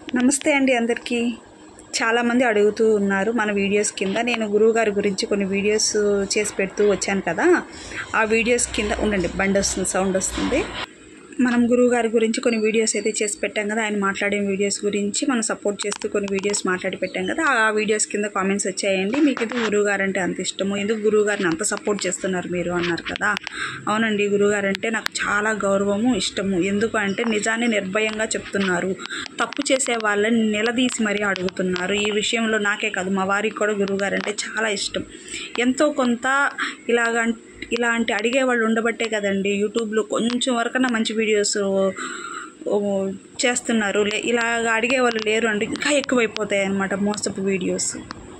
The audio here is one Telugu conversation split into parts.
నమస్తే అండి అందరికీ చాలామంది అడుగుతూ ఉన్నారు మన వీడియోస్ కింద నేను గురువుగారి గురించి కొన్ని వీడియోస్ చేసి పెడుతూ వచ్చాను కదా ఆ వీడియోస్ కింద ఉండండి బండి వస్తుంది సౌండ్ వస్తుంది మనం గురువుగారి గురించి కొన్ని వీడియోస్ అయితే చేసి పెట్టాం కదా ఆయన మాట్లాడే వీడియోస్ గురించి మనం సపోర్ట్ చేస్తూ కొన్ని వీడియోస్ మాట్లాడి పెట్టాం కదా ఆ వీడియోస్ కింద కామెంట్స్ వచ్చాయండి మీకు ఎందుకు గురువుగారు అంటే అంత ఇష్టము ఎందుకు గురువుగారిని అంత సపోర్ట్ చేస్తున్నారు మీరు అన్నారు కదా అవునండి గురువుగారు అంటే నాకు చాలా గౌరవము ఇష్టము ఎందుకు అంటే నిజాన్ని నిర్భయంగా చెప్తున్నారు తప్పు చేసే వాళ్ళని నిలదీసి మరీ అడుగుతున్నారు ఈ విషయంలో నాకే కాదు మా వారికి కూడా గురువుగారు అంటే చాలా ఇష్టం ఎంతో కొంత ఇలాగ ఇలాంటి అడిగేవాళ్ళు ఉండబట్టే కదండి యూట్యూబ్లో కొంచెం వరకన్నా మంచి వీడియోస్ ఓ, చేస్తున్నారు లే ఇలాగ అడిగేవాళ్ళు లేరు అంటే ఇంకా ఎక్కువైపోతాయి అన్నమాట మోసపు వీడియోస్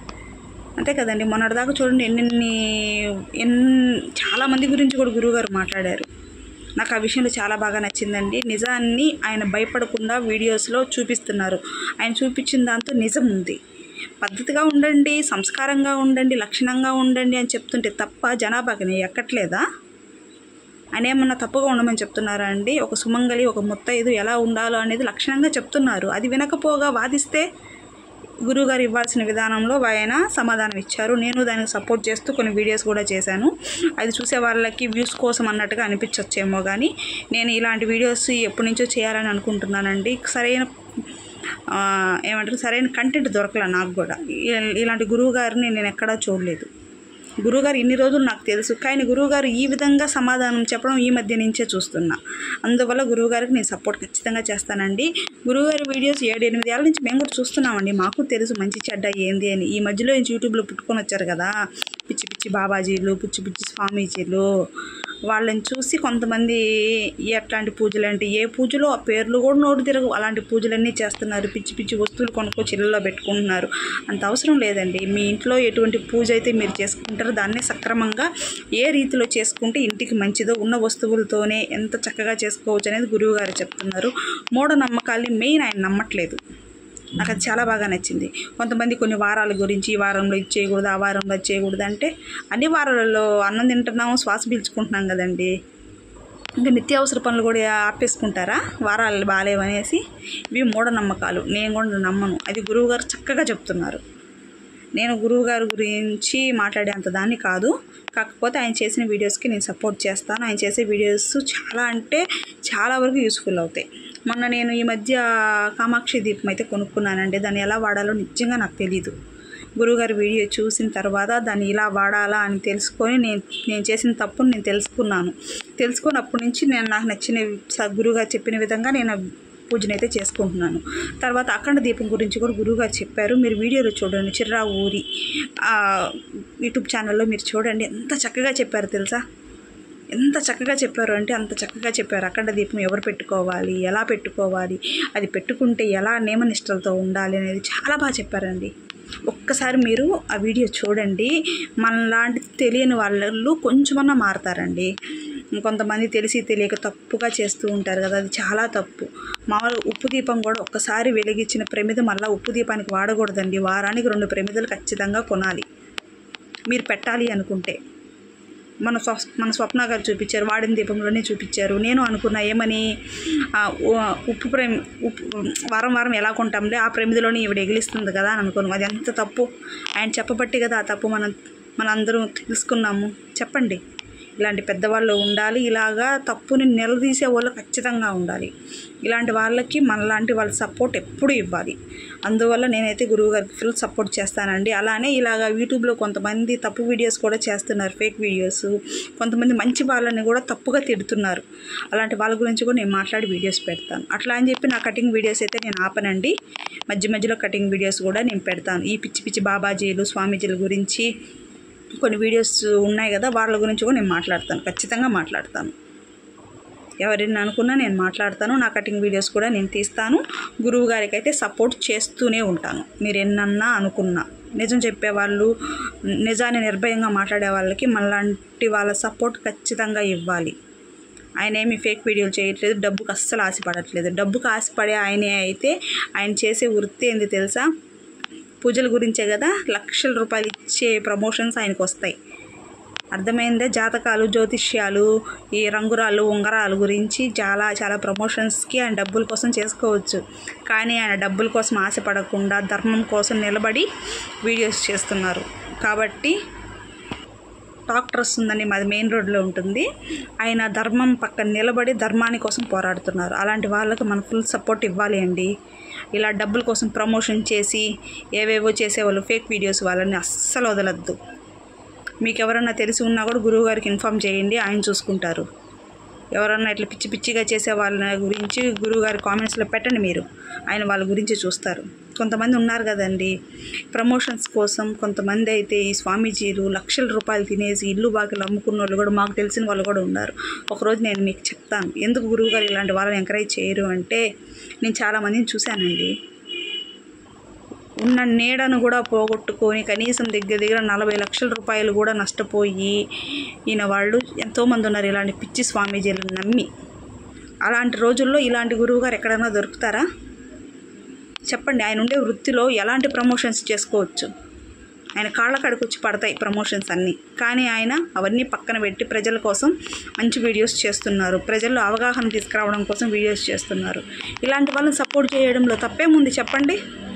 అంతే కదండి మొన్నటిదాకా చూడండి ఎన్నెన్ని ఎన్ చాలామంది గురించి కూడా గురువుగారు మాట్లాడారు నాకు ఆ విషయంలో చాలా బాగా నచ్చిందండి నిజాన్ని ఆయన భయపడకుండా వీడియోస్లో చూపిస్తున్నారు ఆయన చూపించిన దాంతో నిజం ఉంది పద్ధతిగా ఉండండి సంస్కారంగా ఉండండి లక్షణంగా ఉండండి అని చెప్తుంటే తప్ప జనాభాకి ఎక్కట్లేదా ఆయన ఏమన్నా తప్పుగా ఉండమని చెప్తున్నారా అండి ఒక సుమంగలి ఒక ముత్తైదు ఎలా ఉండాలో అనేది లక్షణంగా చెప్తున్నారు అది వినకపోగా వాదిస్తే గురువుగారు ఇవ్వాల్సిన విధానంలో ఆయన సమాధానం ఇచ్చారు నేను దానికి సపోర్ట్ చేస్తూ కొన్ని వీడియోస్ కూడా చేశాను అది చూసే వాళ్ళకి వ్యూస్ కోసం అన్నట్టుగా అనిపించవచ్చేమో కానీ నేను ఇలాంటి వీడియోస్ ఎప్పటి నుంచో చేయాలని అనుకుంటున్నానండి సరైన ఆ, ఏమంటారు సరైన కంటెంట్ దొరకలే నాకు కూడా ఇ- ఇలాంటి గురువు గారిని నేను ఎక్కడా చూడలేదు గురువుగారు ఇన్ని రోజులు నాకు తెలుసు కానీ గురువుగారు ఈ విధంగా సమాధానం చెప్పడం ఈ మధ్య నుంచే చూస్తున్నా అందువల్ల గురువుగారికి నేను సపోర్ట్ ఖచ్చితంగా చేస్తానండి గురువుగారి వీడియోస్ ఏడు ఎనిమిది ఏళ్ళ నుంచి మేము కూడా చూస్తున్నామండి మాకు తెలుసు మంచి చెడ్డ ఏంది అని ఈ మధ్యలో నుంచి యూట్యూబ్లో పుట్టుకొని వచ్చారు కదా పిచ్చి పిచ్చి బాబాజీలు పిచ్చి పిచ్చి స్వామీజీలు వాళ్ళని చూసి కొంతమంది ఎట్లాంటి పూజలు అంటే ఏ పూజలో ఆ పేర్లు కూడా నోరు తిరగవు అలాంటి పూజలన్నీ చేస్తున్నారు పిచ్చి పిచ్చి వస్తువులు కొనుక్కొచ్చి ఇళ్ళలో పెట్టుకుంటున్నారు అంత అవసరం లేదండి మీ ఇంట్లో ఎటువంటి పూజ అయితే మీరు చేసుకుంటారో దాన్ని సక్రమంగా ఏ రీతిలో చేసుకుంటే ఇంటికి మంచిదో ఉన్న వస్తువులతోనే ఎంత చక్కగా చేసుకోవచ్చు అనేది గురువు గారు చెప్తున్నారు మూఢనమ్మకాల్ని మెయిన్ ఆయన నమ్మట్లేదు నాకు అది చాలా బాగా నచ్చింది కొంతమంది కొన్ని వారాల గురించి ఈ వారంలో ఇది చేయకూడదు ఆ వారంలో అది చేయకూడదు అంటే అన్ని వారాలలో అన్నం తింటున్నాము శ్వాస పీల్చుకుంటున్నాం కదండి ఇంకా నిత్యావసర పనులు కూడా ఆపేసుకుంటారా వారాలు బాగాలేవనేసి ఇవి మూఢనమ్మకాలు నేను కూడా నమ్మను అది గురువుగారు చక్కగా చెప్తున్నారు నేను గురువుగారి గురించి మాట్లాడేంత దాన్ని కాదు కాకపోతే ఆయన చేసిన వీడియోస్కి నేను సపోర్ట్ చేస్తాను ఆయన చేసే వీడియోస్ చాలా అంటే చాలా వరకు యూస్ఫుల్ అవుతాయి మొన్న నేను ఈ మధ్య కామాక్షి దీపం అయితే కొనుక్కున్నానండి దాన్ని ఎలా వాడాలో నిజంగా నాకు తెలీదు గురువుగారి వీడియో చూసిన తర్వాత దాన్ని ఇలా వాడాలా అని తెలుసుకొని నేను నేను చేసిన తప్పును నేను తెలుసుకున్నాను తెలుసుకున్నప్పటి నుంచి నేను నాకు నచ్చిన స- గురువుగారు చెప్పిన విధంగా నేను పూజను అయితే చేసుకుంటున్నాను తర్వాత అఖండ దీపం గురించి కూడా గురువుగారు చెప్పారు మీరు వీడియోలో చూడండి చిర్రా ఊరి ఆ, యూట్యూబ్ ఛానల్లో మీరు చూడండి ఎంత చక్కగా చెప్పారు తెలుసా ఎంత చక్కగా చెప్పారు అంటే అంత చక్కగా చెప్పారు అఖండ దీపం ఎవరు పెట్టుకోవాలి ఎలా పెట్టుకోవాలి అది పెట్టుకుంటే ఎలా నియమనిష్టలతో ఉండాలి అనేది చాలా బాగా చెప్పారండి ఒక్కసారి మీరు ఆ వీడియో చూడండి మనలాంటి తెలియని వాళ్ళు కొంచెమన్నా మారుతారండి కొంతమంది తెలిసి తెలియక తప్పుగా చేస్తూ ఉంటారు కదా అది చాలా తప్పు మామూలు ఉప్పు దీపం కూడా ఒక్కసారి వెలిగించిన ప్రమిద మళ్ళీ ఉప్పు దీపానికి వాడకూడదండి వారానికి రెండు ప్రమిదలు ఖచ్చితంగా కొనాలి మీరు పెట్టాలి అనుకుంటే మన స్వ మన స్వప్న గారు చూపించారు వాడిన దీపంలోనే చూపించారు నేను అనుకున్నా ఏమని ఆ, ఉ- ఉప్పు ప్రేమ ఉప్పు వారం వారం ఎలా కొంటాంలే ఆ ప్రేమిదిలోనే ఈవిడ ఎగిలిస్తుంది కదా అని అనుకున్నాం అది ఎంత తప్పు ఆయన చెప్పబట్టి కదా ఆ తప్పు మనం మనందరం తెలుసుకున్నాము చెప్పండి ఇలాంటి పెద్దవాళ్ళు ఉండాలి ఇలాగా తప్పుని నిలదీసే వాళ్ళు ఖచ్చితంగా ఉండాలి ఇలాంటి వాళ్ళకి మనలాంటి వాళ్ళ సపోర్ట్ ఎప్పుడూ ఇవ్వాలి అందువల్ల నేనైతే గురువు గారికి ఫుల్ సపోర్ట్ చేస్తానండి అలానే ఇలాగ యూట్యూబ్లో కొంతమంది తప్పు వీడియోస్ కూడా చేస్తున్నారు ఫేక్ వీడియోస్ కొంతమంది మంచి వాళ్ళని కూడా తప్పుగా తిడుతున్నారు అలాంటి వాళ్ళ గురించి కూడా నేను మాట్లాడి వీడియోస్ పెడతాను అట్లా అని చెప్పి నా కటింగ్ వీడియోస్ అయితే నేను ఆపనండి మధ్య మధ్యలో కటింగ్ వీడియోస్ కూడా నేను పెడతాను ఈ పిచ్చి పిచ్చి బాబాజీలు స్వామీజీల గురించి కొన్ని వీడియోస్ ఉన్నాయి కదా వాళ్ళ గురించి కూడా నేను మాట్లాడతాను ఖచ్చితంగా మాట్లాడతాను ఎవరిని అనుకున్నా నేను మాట్లాడతాను నా కటింగ్ వీడియోస్ కూడా నేను తీస్తాను గురువు గారికి అయితే సపోర్ట్ చేస్తూనే ఉంటాను మీరు ఎన్నన్నా అనుకున్నా నిజం చెప్పేవాళ్ళు నిజాన్ని నిర్భయంగా మాట్లాడే వాళ్ళకి మనలాంటి వాళ్ళ సపోర్ట్ ఖచ్చితంగా ఇవ్వాలి ఆయన ఏమి ఫేక్ వీడియోలు చేయట్లేదు డబ్బుకి అస్సలు ఆశపడట్లేదు డబ్బుకి ఆశపడే ఆయనే అయితే ఆయన చేసే వృత్తి ఏంది తెలుసా పూజల గురించే కదా లక్షల రూపాయలు ఇచ్చే ప్రమోషన్స్ ఆయనకు వస్తాయి అర్థమైందే జాతకాలు జ్యోతిష్యాలు ఈ రంగురాలు ఉంగరాలు గురించి చాలా చాలా ప్రమోషన్స్కి ఆయన డబ్బుల కోసం చేసుకోవచ్చు కానీ ఆయన డబ్బుల కోసం ఆశపడకుండా ధర్మం కోసం నిలబడి వీడియోస్ చేస్తున్నారు కాబట్టి డాక్టర్ వస్తుందని మాది మెయిన్ రోడ్లో ఉంటుంది ఆయన ధర్మం పక్కన నిలబడి ధర్మాని కోసం పోరాడుతున్నారు అలాంటి వాళ్ళకి మనం ఫుల్ సపోర్ట్ ఇవ్వాలి అండి ఇలా డబ్బుల కోసం ప్రమోషన్ చేసి ఏవేవో చేసేవాళ్ళు ఫేక్ వీడియోస్ వాళ్ళని అస్సలు వదలద్దు మీకు ఎవరన్నా తెలిసి ఉన్నా కూడా గురువు గారికి ఇన్ఫామ్ చేయండి ఆయన చూసుకుంటారు ఎవరన్నా ఇట్లా పిచ్చి పిచ్చిగా చేసే వాళ్ళ గురించి గురువు గారి కామెంట్స్లో పెట్టండి మీరు ఆయన వాళ్ళ గురించి చూస్తారు కొంతమంది ఉన్నారు కదండి ప్రమోషన్స్ కోసం కొంతమంది అయితే ఈ స్వామీజీలు లక్షల రూపాయలు తినేసి ఇల్లు బాకీలు అమ్ముకున్న వాళ్ళు కూడా మాకు తెలిసిన వాళ్ళు కూడా ఉన్నారు ఒకరోజు నేను మీకు చెప్తాను ఎందుకు గురువు గారు ఇలాంటి వాళ్ళని ఎంకరేజ్ చేయరు అంటే నేను చాలామందిని చూశానండి ఉన్న నీడను కూడా పోగొట్టుకొని కనీసం దగ్గర దగ్గర నలభై లక్షల రూపాయలు కూడా నష్టపోయి ఈయన వాళ్ళు ఎంతోమంది ఉన్నారు ఇలాంటి పిచ్చి స్వామీజీలను నమ్మి అలాంటి రోజుల్లో ఇలాంటి గురువు గారు ఎక్కడైనా దొరుకుతారా చెప్పండి ఆయన ఉండే వృత్తిలో ఎలాంటి ప్రమోషన్స్ చేసుకోవచ్చు ఆయన కాళ్ళ కాడికి వచ్చి పడతాయి ప్రమోషన్స్ అన్నీ కానీ ఆయన అవన్నీ పక్కన పెట్టి ప్రజల కోసం మంచి వీడియోస్ చేస్తున్నారు ప్రజల్లో అవగాహన తీసుకురావడం కోసం వీడియోస్ చేస్తున్నారు ఇలాంటి వాళ్ళని సపోర్ట్ చేయడంలో తప్పేముంది చెప్పండి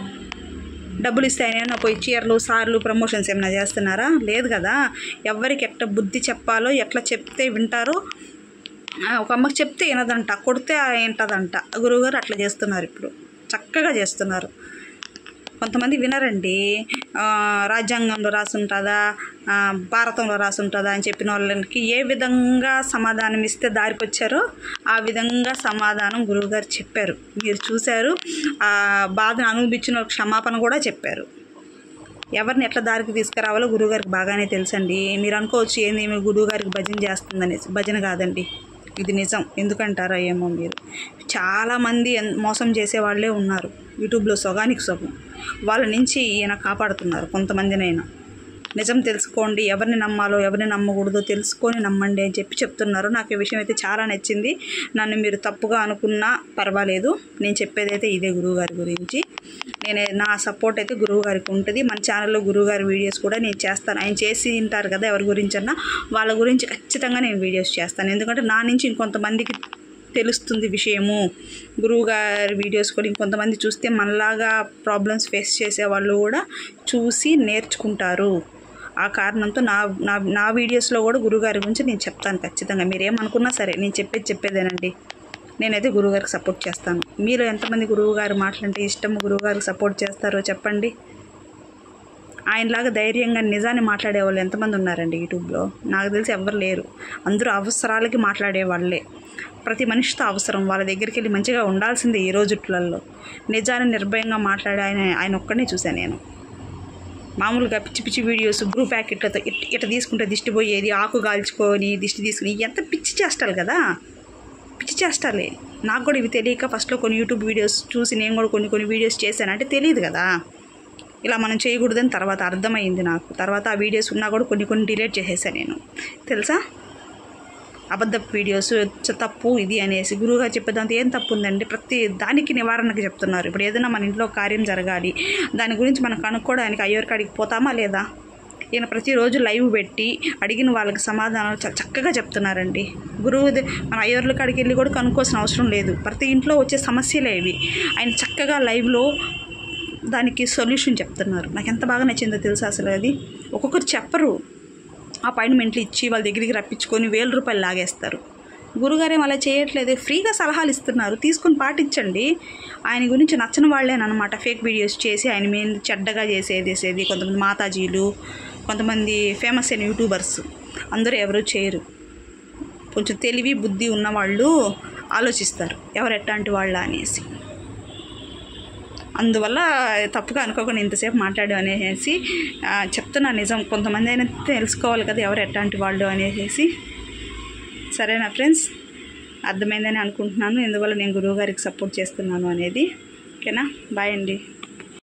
డబ్బులు ఇస్తే ఆయన ఏమైనా పోయి చీరలు సార్లు ప్రమోషన్స్ ఏమైనా చేస్తున్నారా లేదు కదా ఎవరికి ఎట్లా బుద్ధి చెప్పాలో ఎట్లా చెప్తే వింటారో ఆ, ఒక అమ్మకి చెప్తే వినదంట కొడితే ఏంటదంట గురువుగారు అట్లా చేస్తున్నారు ఇప్పుడు చక్కగా చేస్తున్నారు కొంతమంది వినరండి ఆ, రాజ్యాంగంలో రాసి ఉంటుందా ఆ, భారతంలో రాసి ఉంటుందా అని చెప్పిన వాళ్ళకి ఏ విధంగా సమాధానం ఇస్తే దారికి వచ్చారో ఆ విధంగా సమాధానం గురువుగారు చెప్పారు మీరు చూశారు ఆ బాధను అనుభవించిన వాళ్ళకి క్షమాపణ కూడా చెప్పారు ఎవరిని ఎట్లా దారికి తీసుకురావాలో గురువుగారికి బాగానే తెలుసండి మీరు అనుకోవచ్చు ఏంది మీ గురువుగారికి భజన చేస్తుందనేసి భజన కాదండి ఇది నిజం ఎందుకంటారా ఏమో మీరు చాలామంది ఎన్- మోసం చేసే వాళ్ళే ఉన్నారు యూట్యూబ్లో సొగానికి సొగం వాళ్ళ నుంచి ఈయన కాపాడుతున్నారు కొంతమందినైనా నిజం తెలుసుకోండి ఎవరిని నమ్మాలో ఎవరిని నమ్మకూడదో తెలుసుకొని నమ్మండి అని చెప్పి చెప్తున్నారు నాకు ఈ విషయం అయితే చాలా నచ్చింది నన్ను మీరు తప్పుగా అనుకున్నా పర్వాలేదు నేను చెప్పేదైతే ఇదే గురువుగారి గురించి నేను నా సపోర్ట్ అయితే గురువుగారికి ఉంటుంది మన ఛానల్లో గురువుగారి వీడియోస్ కూడా నేను చేస్తాను ఆయన చేసి ఉంటారు కదా ఎవరి గురించి అన్నా వాళ్ళ గురించి ఖచ్చితంగా నేను వీడియోస్ చేస్తాను ఎందుకంటే నా నుంచి ఇంకొంతమందికి తెలుస్తుంది విషయము గురువుగారి వీడియోస్ కూడా ఇంకొంతమంది చూస్తే మనలాగా ప్రాబ్లమ్స్ ఫేస్ చేసే వాళ్ళు కూడా చూసి నేర్చుకుంటారు ఆ కారణంతో నా నా నా వీడియోస్లో కూడా గురువుగారి గురించి నేను చెప్తాను ఖచ్చితంగా మీరు ఏమనుకున్నా సరే నేను చెప్పేది చెప్పేదేనండి నేనైతే గురువుగారికి సపోర్ట్ చేస్తాను మీరు ఎంతమంది గురువుగారు మాటలంటే ఇష్టం గురువుగారికి సపోర్ట్ చేస్తారో చెప్పండి ఆయనలాగా ధైర్యంగా నిజాన్ని మాట్లాడే వాళ్ళు ఎంతమంది ఉన్నారండి యూట్యూబ్లో నాకు తెలిసి ఎవ్వరు లేరు అందరూ అవసరాలకి మాట్లాడే వాళ్ళే ప్రతి మనిషితో అవసరం వాళ్ళ దగ్గరికి వెళ్ళి మంచిగా ఉండాల్సిందే ఈ రోజుట్లలో నిజాన్ని నిర్భయంగా మాట్లాడే ఆయన ఆయన ఒక్కడనే చూశాను నేను మామూలుగా పిచ్చి పిచ్చి వీడియోస్ బ్రూ ప్యాకెట్లతో ఇట్ ఇట్లా తీసుకుంటే దిష్టి పోయేది ఆకు కాల్చుకొని దిష్టి తీసుకుని ఎంత పిచ్చి చేష్టాలు కదా పిచ్చి చేష్టాలే నాకు కూడా ఇవి తెలియక ఫస్ట్లో కొన్ని యూట్యూబ్ వీడియోస్ చూసి నేను కూడా కొన్ని కొన్ని వీడియోస్ చేశాను అంటే తెలియదు కదా ఇలా మనం చేయకూడదని తర్వాత అర్థమైంది నాకు తర్వాత ఆ వీడియోస్ ఉన్నా కూడా కొన్ని కొన్ని డిలీట్ చేసేసాను నేను తెలుసా అబద్ధపు వీడియోస్ చ- తప్పు ఇది అనేసి గురువుగా చెప్పేదంతా ఏం తప్పు ఉందండి ప్రతి దానికి నివారణకు చెప్తున్నారు ఇప్పుడు ఏదైనా మన ఇంట్లో కార్యం జరగాలి దాని గురించి మనం కనుక్కోవడానికి అయ్యోర్ కాడికి పోతామా లేదా ఈయన ప్రతిరోజు లైవ్ పెట్టి అడిగిన వాళ్ళకి సమాధానాలు చాలా చక్కగా చెప్తున్నారండి గురువు ద- మన అయ్యోర్ల కాడికి వెళ్ళి కూడా కనుక్కోవాల్సిన అవసరం లేదు ప్రతి ఇంట్లో వచ్చే సమస్యలే ఇవి ఆయన చక్కగా లైవ్లో దానికి సొల్యూషన్ చెప్తున్నారు నాకు ఎంత బాగా నచ్చిందో తెలుసా అసలు అది ఒక్కొక్కరు చెప్పరు అపాయింట్మెంట్లు ఇచ్చి వాళ్ళ దగ్గరికి రప్పించుకొని వేల రూపాయలు లాగేస్తారు గురుగారేం అలా చేయట్లేదు ఫ్రీగా సలహాలు ఇస్తున్నారు తీసుకొని పాటించండి ఆయన గురించి నచ్చని వాళ్ళేనమాట ఫేక్ వీడియోస్ చేసి ఆయన మీద చెడ్డగా చేసేది చేసేది కొంతమంది మాతాజీలు కొంతమంది ఫేమస్ అయిన యూట్యూబర్స్ అందరూ ఎవరు చేయరు కొంచెం తెలివి బుద్ధి ఉన్నవాళ్ళు ఆలోచిస్తారు ఎవరు ఎట్లాంటి వాళ్ళ అనేసి అందువల్ల తప్పుగా అనుకోకుండా ఇంతసేపు మాట్లాడు అనేసి ఆ, చెప్తున్నా నిజం కొంతమంది అయినా తెలుసుకోవాలి కదా ఎవరు ఎట్లాంటి వాళ్ళు అనేసి సరేనా ఫ్రెండ్స్ అర్థమైందని అనుకుంటున్నాను ఎందువల్ల నేను గురువు గారికి సపోర్ట్ చేస్తున్నాను అనేది ఓకేనా బాయ్ అండి